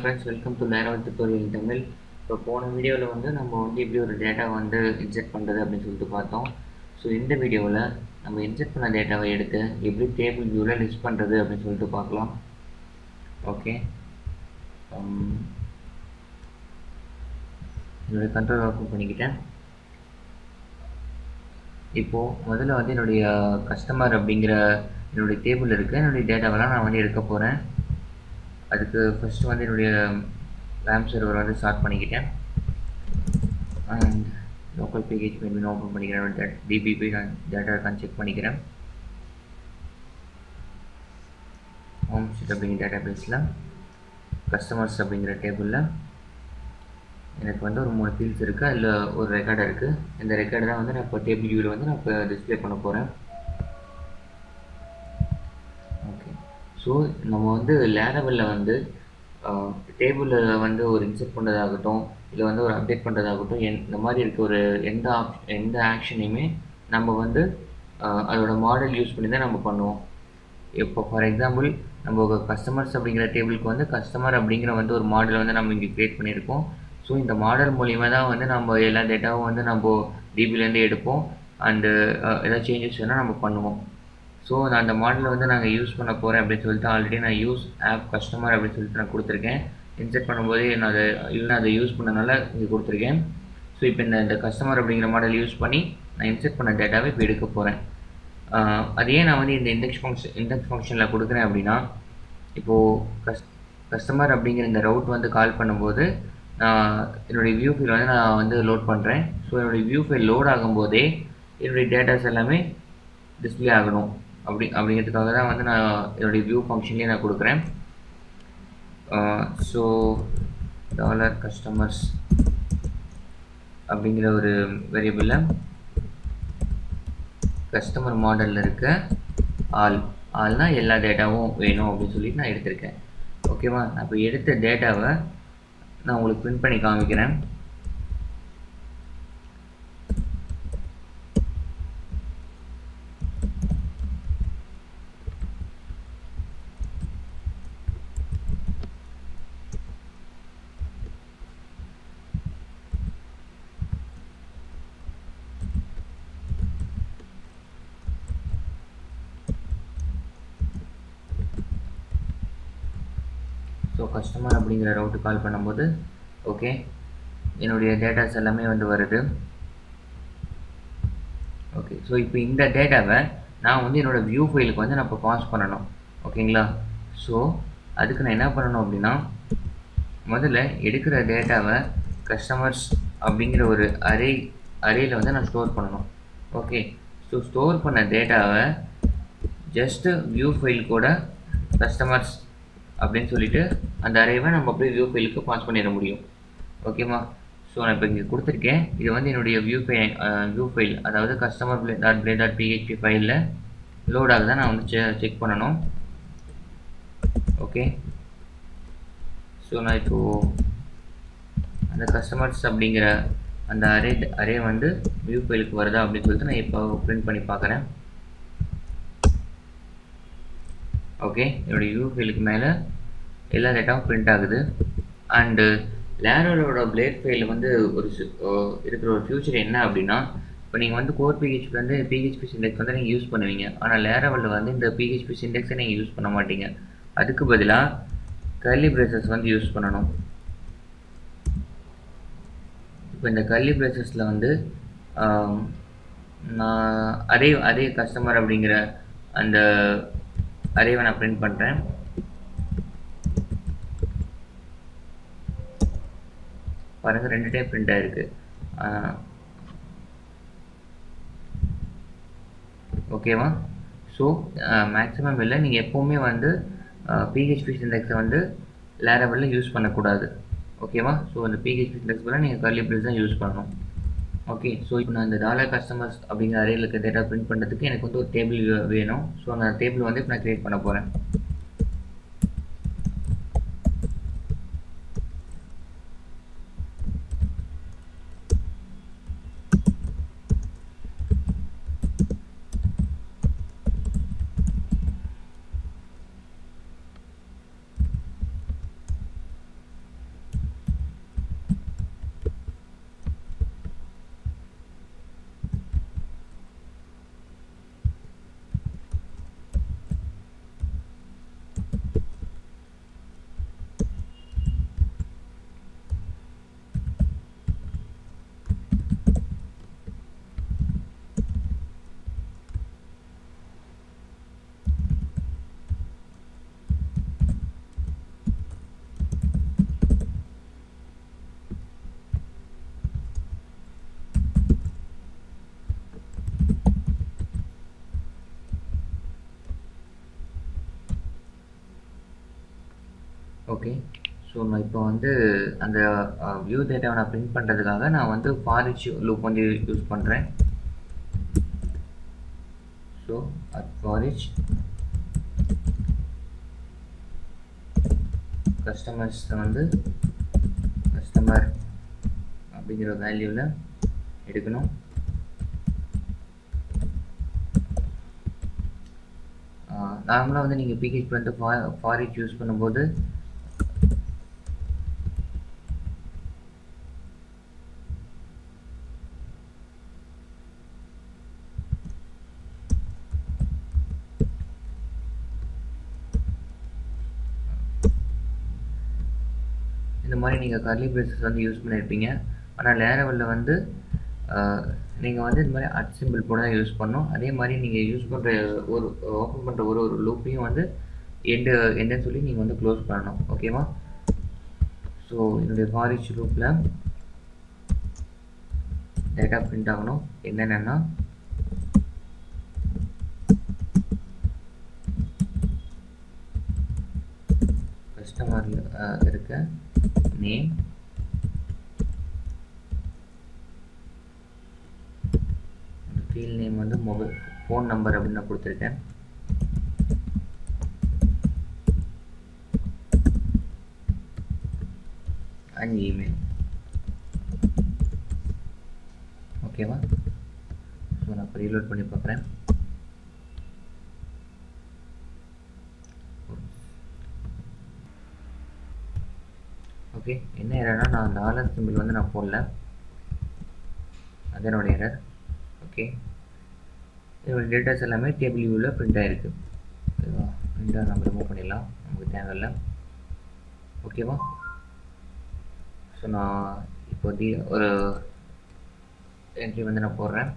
friends welcome to Laravel tutorial Tamil இப்போ போன வீடியோவில் வந்து நம்ம வந்து எப்படி ஒரு டேட்டா வந்து இன்செர்ட் பண்ணுறது அப்படின்னு சொல்லிட்டு பார்த்தோம் ஸோ இந்த வீடியோவில் நம்ம இன்செர்ட் பண்ண டேட்டாவை எடுத்து எப்படி டேபிள் வியூவில் லிஸ்ட் பண்ணுறது அப்படின்னு சொல்லிட்டு பார்க்கலாம் ஓகே என்னுடைய கண்ட்ரோல் ஓப்பன் பண்ணிக்கிட்டேன் இப்போது முதல்ல வந்து என்னுடைய கஸ்டமர் அப்படிங்கிற என்னுடைய டேபிள் இருக்குது என்னுடைய டேட்டாவெல்லாம் நான் வந்து எடுக்க போகிறேன் அதுக்கு ஃபஸ்ட்டு வந்து என்னுடைய ரேம் சர்வர் வந்து ஸ்டார்ட் பண்ணிக்கிட்டேன் and local package main open பண்ணிக்கிறேன் டிபிபி நான் டேட்டா இருக்கான்னு செக் பண்ணிக்கிறேன் ஹோம் ஷீட் அப்படிங்கிற டேட்டா பேஸில் கஸ்டமர்ஸ் அப்படிங்கிற டேபிளில் எனக்கு வந்து ஒரு மூணு ஃபீல்ட்ஸ் இருக்குது அதில் ஒரு ரெக்கார்டு இருக்குது இந்த ரெக்கார்டு தான் வந்து நான் இப்போ டேபிள் வியூவில் வந்து நான் இப்போ டிஸ்பிளே பண்ண போகிறேன் ஓகே ஸோ நம்ம வந்து லேரவலில் வந்து டேபிளில் வந்து ஒரு இன்செர்ட் பண்ணுறதாகட்டும் இல்லை வந்து ஒரு அப்டேட் பண்ணுறதாகட்டும் என் இந்த மாதிரி இருக்க ஒரு எந்த ஆப் எந்த ஆக்ஷனையுமே நம்ம வந்து அதோட மாடல் யூஸ் பண்ணி தான் நம்ம பண்ணுவோம் இப்போ ஃபார் எக்ஸாம்பிள் நம்ம கஸ்டமர்ஸ் அப்படிங்கிற டேபிளுக்கு வந்து கஸ்டமர் அப்படிங்கிற வந்து ஒரு மாடல் வந்து நம்ம இங்கே க்ரியேட் பண்ணியிருக்கோம் ஸோ இந்த மாடல் மூலிமா தான் வந்து நம்ம எல்லா டேட்டாவும் வந்து நம்ம டிபிலேருந்து எடுப்போம் அண்டு ஏதாவது சேஞ்சஸ் வேணால் நம்ம பண்ணுவோம் ஸோ நான் அந்த மாடலை வந்து நாங்கள் யூஸ் பண்ண போகிறேன் அப்படின்னு சொல்லிட்டு ஆல்ரெடி நான் யூஸ் ஆப் கஸ்டமர் அப்படின்னு சொல்லிட்டு நான் கொடுத்துருக்கேன் இன்செர்ட் பண்ணும்போதே நான் அதை இல்லை அதை யூஸ் பண்ணனால இங்கே கொடுத்துருக்கேன் ஸோ இப்போ இந்த இந்த கஸ்டமர் அப்படிங்கிற மாடல் யூஸ் பண்ணி நான் இன்செர்ட் பண்ண டேட்டாவை இப்போ எடுக்க போகிறேன் அதையே நான் வந்து இந்த இண்டெக்ஸ் ஃபங்க்ஷன் இண்டெக்ஸ் ஃபங்க்ஷனில் கொடுக்குறேன் அப்படின்னா இப்போது கஸ் கஸ்டமர் அப்படிங்கிற இந்த ரவுட் வந்து கால் பண்ணும்போது நான் என்னுடைய வியூ ஃபைல் வந்து நான் வந்து லோட் பண்ணுறேன் ஸோ என்னுடைய வியூ ஃபைல் லோட் ஆகும்போதே என்னுடைய டேட்டாஸ் எல்லாமே டிஸ்பிளே ஆகணும் அப்படி அப்படிங்கிறதுக்காக தான் வந்து நான் என்னுடைய வியூ ஃபங்க்ஷன்லேயே நான் கொடுக்குறேன் ஸோ டாலர் கஸ்டமர்ஸ் அப்படிங்கிற ஒரு வேரியபிளில் கஸ்டமர் மாடலில் இருக்க ஆல் ஆல்னால் எல்லா டேட்டாவும் வேணும் அப்படின்னு சொல்லிட்டு நான் எடுத்திருக்கேன் ஓகேவா நான் இப்போ எடுத்த டேட்டாவை நான் உங்களுக்கு பிரிண்ட் பண்ணி காமிக்கிறேன் ஸோ கஸ்டமர் அப்படிங்கிற ரவுட்டு கால் பண்ணும்போது ஓகே என்னுடைய டேட்டாஸ் எல்லாமே வந்து வருது ஓகே ஸோ இப்போ இந்த டேட்டாவை நான் வந்து என்னோடய வியூ ஃபைலுக்கு வந்து நான் இப்போ பாஸ் பண்ணணும் ஓகேங்களா ஸோ அதுக்கு நான் என்ன பண்ணணும் அப்படின்னா முதல்ல எடுக்கிற டேட்டாவை கஸ்டமர்ஸ் அப்படிங்கிற ஒரு அரே அரேயில் வந்து நான் ஸ்டோர் பண்ணணும் ஓகே ஸோ ஸ்டோர் பண்ண டேட்டாவை ஜஸ்ட்டு வியூ ஃபைல் கூட கஸ்டமர்ஸ் அப்படின்னு சொல்லிட்டு அந்த அரேவை நம்ம அப்படியே வியூ ஃபைலுக்கு பாஸ் பண்ணிட முடியும் ஓகேவா ஸோ நான் இப்போ இங்கே கொடுத்துருக்கேன் இது வந்து என்னுடைய வியூ ஃபைல் வியூ ஃபைல் அதாவது customer blade dot blade dot PHP ஃபைலில் லோட் ஆகுதான் நான் வந்து செ செக் பண்ணணும் ஓகே ஸோ நான் இப்போது அந்த கஸ்டமர்ஸ் அப்படிங்கிற அந்த அரே அரே வந்து வியூ ஃபைலுக்கு வருதா அப்படின்னு சொல்லிட்டு நான் இப்போ பிரிண்ட் பண்ணி பார்க்குறேன் ஓகே என்னுடைய வியூ ஃபைலுக்கு மேலே எல்லா டேட்டாவும் பிரிண்ட் ஆகுது அண்டு லேரலோட பிளேட் ஃபைல் வந்து ஒரு இருக்கிற ஒரு ஃபியூச்சர் என்ன அப்படின்னா இப்போ நீங்கள் வந்து கோர் பிஹெச்பி வந்து பிஹெச்பி சிண்டெக்ஸ் வந்து நீங்கள் யூஸ் பண்ணுவீங்க ஆனால் லேரவலில் வந்து இந்த பிஹெச்பி சிண்டெக்ஸை நீங்கள் யூஸ் பண்ண மாட்டீங்க அதுக்கு பதிலாக கர்லி பிரேசஸ் வந்து யூஸ் பண்ணணும் இப்போ இந்த கர்லி பிரேசஸில் வந்து நான் அதே அதே கஸ்டமர் அப்படிங்கிற அந்த அரேவை நான் பிரிண்ட் பண்ணுறேன் பாருங்கள் ரெண்டு டைம் பிரிண்ட் ஆகிருக்கு ஓகேவா ஸோ மேக்ஸிமம் இல்லை நீங்கள் எப்போவுமே வந்து பிஹெச்பி சிண்டெக்ஸை வந்து லேரவலில் யூஸ் பண்ணக்கூடாது ஓகேவா ஸோ அந்த பிஹெச்பி சிண்டெக்ஸ் பதிலாக நீங்கள் கர்லி பில்ஸ் தான் யூஸ் பண்ணணும் ஓகே ஸோ இப்போ நான் இந்த டாலர் கஸ்டமர்ஸ் அப்படிங்கிற அறையில் இருக்க டேட்டா பிரிண்ட் பண்ணுறதுக்கு எனக்கு வந்து ஒரு டேபிள் வேணும் ஸோ அந்த டேபிள் வந்து இப்போ நான் க்ரியேட் பண்ண போகிறேன் ஓகே ஸோ நான் இப்போ வந்து அந்த வியூ டேட்டாவை நான் பிரிண்ட் பண்ணுறதுக்காக நான் வந்து ஃபாரிச் லூப் வந்து யூஸ் பண்ணுறேன் ஸோ அட் ஃபாரிச் கஸ்டமர்ஸ் வந்து கஸ்டமர் அப்படிங்கிற வேல்யூவில் எடுக்கணும் நார்மலாக வந்து நீங்கள் பிஹெச்பி வந்து ஃபா ஃபாரிச் யூஸ் பண்ணும்போது இந்த மாதிரி நீங்கள் கர்லி பிரேசஸ் வந்து யூஸ் பண்ணியிருப்பீங்க ஆனால் லேரவலில் வந்து நீங்கள் வந்து இந்த மாதிரி அட் சிம்பிள் போட தான் யூஸ் பண்ணணும் அதே மாதிரி நீங்கள் யூஸ் பண்ணுற ஒரு ஓப்பன் பண்ணுற ஒரு ஒரு லூப்பையும் வந்து எண்டு எண்டுன்னு சொல்லி நீங்கள் வந்து க்ளோஸ் பண்ணணும் ஓகேவா ஸோ என்னுடைய ஃபாரிச் லூப்பில் டேட்டா பிரிண்ட் ஆகணும் என்னென்னா கஸ்டமரில் இருக்க நேம் ஃபீல் நேம் வந்து மொபைல் ஃபோன் நம்பர் அப்படின்னு நான் கொடுத்துருக்கேன் அண்ட் இமெயில் ஓகேவா ஸோ நான் இப்போ ரீலோட் பண்ணி பார்க்குறேன் ஓகே என்ன எரர்னா நான் டாலர் சிம்பிள் வந்து நான் போடல அது என்னோட எரர் ஓகே இதோட டேட்டாஸ் எல்லாமே டேபிள் வியூவில் பிரிண்ட் ஆகிருக்கு ஓகேவா பிரிண்டாக நம்ம ரிமூவ் பண்ணிடலாம் நமக்கு தேவையில்லை ஓகேவா ஸோ நான் இப்போதி ஒரு என்ட்ரி வந்து நான் போடுறேன்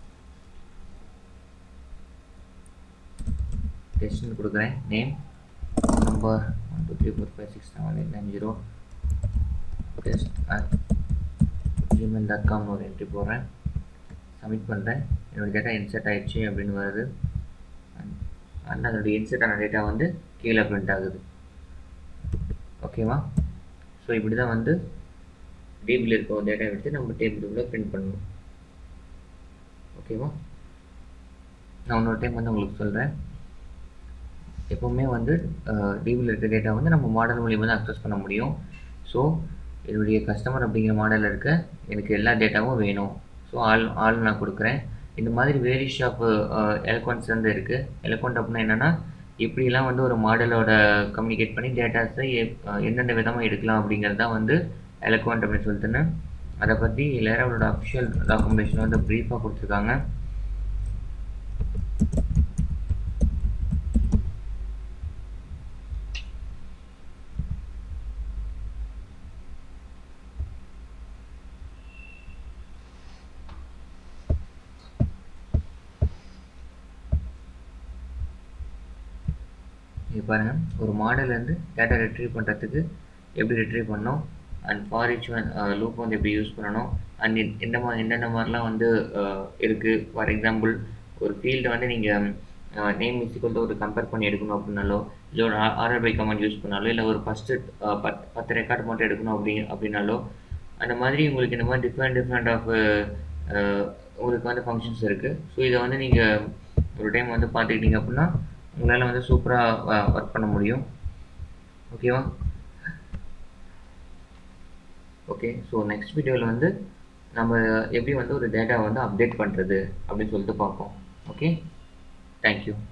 டெஸ்ட்னு கொடுக்குறேன் name number one two three four five six seven eight nine zero test at Gmail dot காம்னு ஒரு என்ட்ரி போடுறேன் சப்மிட் பண்ணுறேன் என்னோடய டேட்டா இன்சர்ட் ஆகிடுச்சு அப்படின்னு வருது அண்ட் அதோடைய இன்சர்ட் ஆன டேட்டா வந்து கீழே பிரிண்ட் ஆகுது ஓகேவா ஸோ இப்படி தான் வந்து டேபிள் இருக்க ஒரு டேட்டா எடுத்து நம்ம டேபிளுக்குள்ளே பிரிண்ட் பண்ணணும் ஓகேவா நான் இன்னொரு டைம் வந்து உங்களுக்கு சொல்கிறேன் எப்போவுமே வந்து டேபிள் இருக்க டேட்டா வந்து நம்ம மாடல் மூலியமாக தான் அக்சஸ் பண்ண முடியும் ஸோ என்னுடைய கஸ்டமர் அப்படிங்கிற மாடலில் இருக்க எனக்கு எல்லா டேட்டாவும் வேணும் ஸோ ஆல் ஆல் நான் கொடுக்குறேன் இந்த மாதிரி வேரியஸ் ஆஃப் எலக்வன்ஸ் வந்து இருக்குது எலக்வன்ட் அப்படின்னா என்னென்னா எப்படிலாம் வந்து ஒரு மாடலோட கம்யூனிகேட் பண்ணி டேட்டாஸை எந்தெந்த விதமாக எடுக்கலாம் அப்படிங்கிறது தான் வந்து எலக்வன்ட் அப்படின்னு சொல்லிட்டுன்னு அதை பற்றி லேராவோட அஃபிஷியல் டாக்குமெண்டேஷன் வந்து ப்ரீஃபாக கொடுத்துருக்காங்க இங்கே பாருங்கள் ஒரு மாடல்லேருந்து டேட்டா ரிட்ரீவ் பண்ணுறதுக்கு எப்படி ரிட்ரீவ் பண்ணணும் and for each one loop வந்து எப்படி யூஸ் பண்ணணும் அண்ட் எந்த மாதிரி என்னென்ன மாதிரிலாம் வந்து இருக்குது ஃபார் எக்ஸாம்பிள் ஒரு ஃபீல்டை வந்து நீங்கள் நேம் மிஸ்ஸுக்கு ஒரு கம்பேர் பண்ணி எடுக்கணும் அப்படின்னாலோ இல்லை ஒரு ஆர்ஆர்பை கமெண்ட் யூஸ் பண்ணாலோ இல்லை ஒரு ஃபஸ்ட்டு பத் பத்து ரெக்கார்ட் மட்டும் எடுக்கணும் அப்படி அப்படின்னாலோ அந்த மாதிரி உங்களுக்கு இந்த மாதிரி டிஃப்ரெண்ட் டிஃப்ரெண்ட் ஆஃப் உங்களுக்கு வந்து ஃபங்க்ஷன்ஸ் இருக்குது ஸோ இதை வந்து நீங்கள் ஒரு டைம் வந்து பார்த்துக்கிட்டீங்க அப்படின்னா உங்களால் வந்து சூப்பராக ஒர்க் பண்ண முடியும் ஓகேவா ஓகே ஸோ நெக்ஸ்ட் வீடியோவில் வந்து நம்ம எப்படி வந்து ஒரு டேட்டா வந்து அப்டேட் பண்ணுறது அப்படின்னு சொல்லிட்டு பார்ப்போம் ஓகே தேங்க்யூ